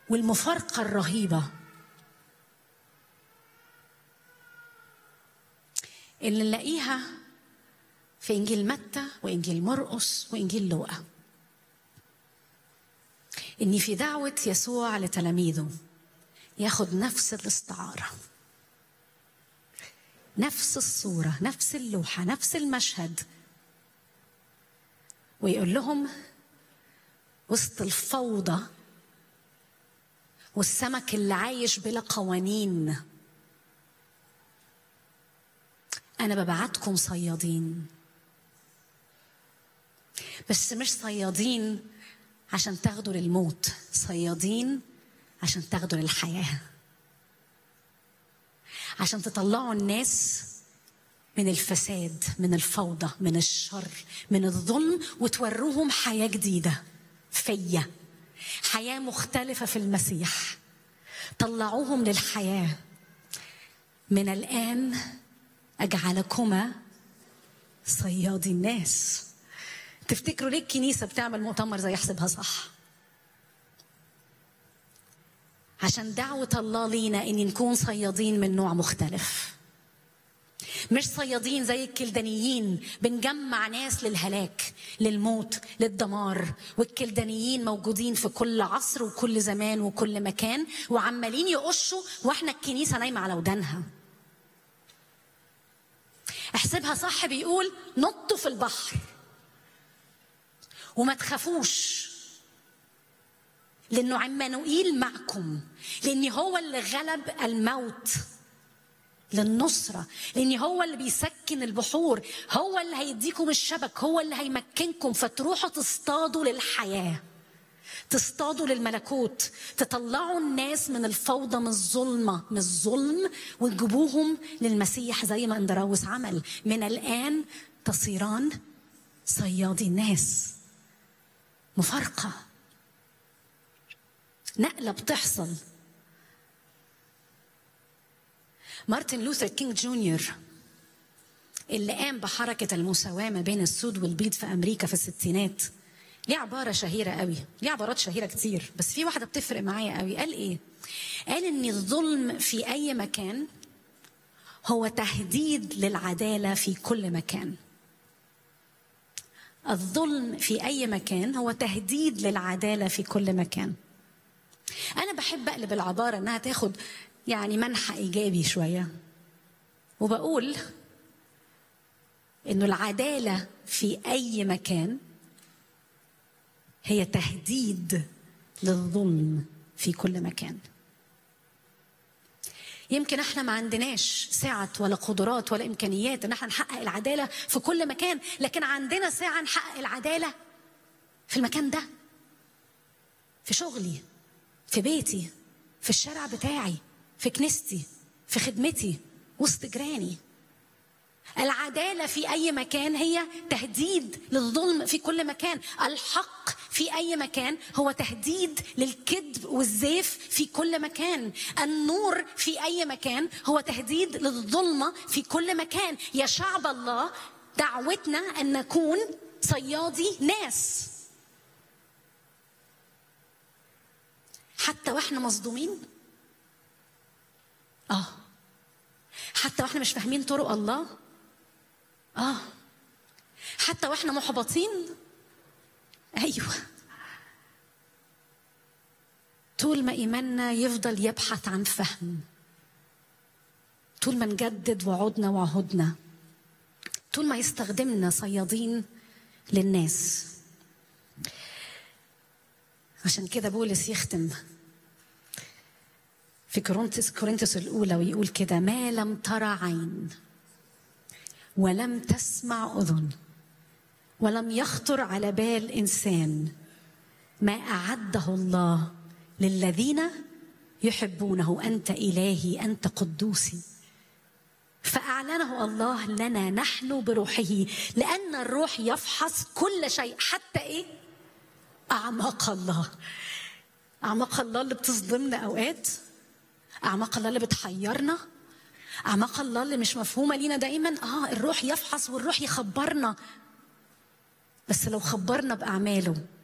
والمفارقة الرهيبة اللي نلاقيها في إنجيل متى وإنجيل مرقس وإنجيل لوقا إن في دعوة يسوع لتلاميذه ياخد نفس الاستعارة نفس الصورة نفس اللوحة نفس المشهد ويقول لهم وسط الفوضى والسمك اللي عايش بلا قوانين أنا ببعتكم صيادين بس مش صيادين عشان تاخدوا للموت صيادين عشان تاخدوا للحياة عشان تطلعوا الناس من الفساد من الفوضى من الشر من الظلم وتوروهم حياة جديدة فيا حياة مختلفة في المسيح طلعوهم للحياة من الآن أجعلكما صيادي الناس تفتكروا ليه الكنيسة بتعمل مؤتمر زي احسبها صح عشان دعوة الله لينا إن نكون صيادين من نوع مختلف مش صيادين زي الكلدانيين بنجمع ناس للهلاك للموت للدمار والكلدانيين موجودين في كل عصر وكل زمان وكل مكان وعمالين يقشوا واحنا الكنيسة نايمة على ودانها احسبها صح بيقول نطوا في البحر وما تخافوش لانه عمانوئيل معكم لان هو اللي غلب الموت للنصرة لأن هو اللي بيسكن البحور هو اللي هيديكم الشبك هو اللي هيمكنكم فتروحوا تصطادوا للحياة تصطادوا للملكوت تطلعوا الناس من الفوضى من الظلمة من الظلم وتجيبوهم للمسيح زي ما اندراوس عمل من الآن تصيران صيادي الناس مفارقة نقلة بتحصل مارتن لوثر كينج جونيور اللي قام بحركة المساواة ما بين السود والبيض في أمريكا في الستينات ليه عبارة شهيرة قوي ليه عبارات شهيرة كتير بس في واحدة بتفرق معايا قوي قال إيه قال إن الظلم في أي مكان هو تهديد للعدالة في كل مكان الظلم في أي مكان هو تهديد للعدالة في كل مكان أنا بحب أقلب العبارة إنها تاخد يعني منحى إيجابي شوية وبقول إنه العدالة في أي مكان هي تهديد للظلم في كل مكان يمكن احنا ما عندناش سعة ولا قدرات ولا امكانيات ان احنا نحقق العدالة في كل مكان لكن عندنا سعة نحقق العدالة في المكان ده في شغلي في بيتي في الشارع بتاعي في كنيستي في خدمتي وسط جيراني العدالة في أي مكان هي تهديد للظلم في كل مكان الحق في أي مكان هو تهديد للكذب والزيف في كل مكان النور في أي مكان هو تهديد للظلمة في كل مكان يا شعب الله دعوتنا أن نكون صيادي ناس حتى واحنا مصدومين اه حتى واحنا مش فاهمين طرق الله اه حتى واحنا محبطين ايوه طول ما ايماننا يفضل يبحث عن فهم طول ما نجدد وعودنا وعهودنا طول ما يستخدمنا صيادين للناس عشان كده بولس يختم في كورنثوس كورنثوس الاولى ويقول كده ما لم ترى عين ولم تسمع اذن ولم يخطر على بال انسان ما اعده الله للذين يحبونه انت الهي انت قدوسي فاعلنه الله لنا نحن بروحه لان الروح يفحص كل شيء حتى ايه اعماق الله اعماق الله اللي بتصدمنا اوقات اعماق الله اللي بتحيرنا اعماق الله اللي مش مفهومه لينا دايما اه الروح يفحص والروح يخبرنا بس لو خبرنا باعماله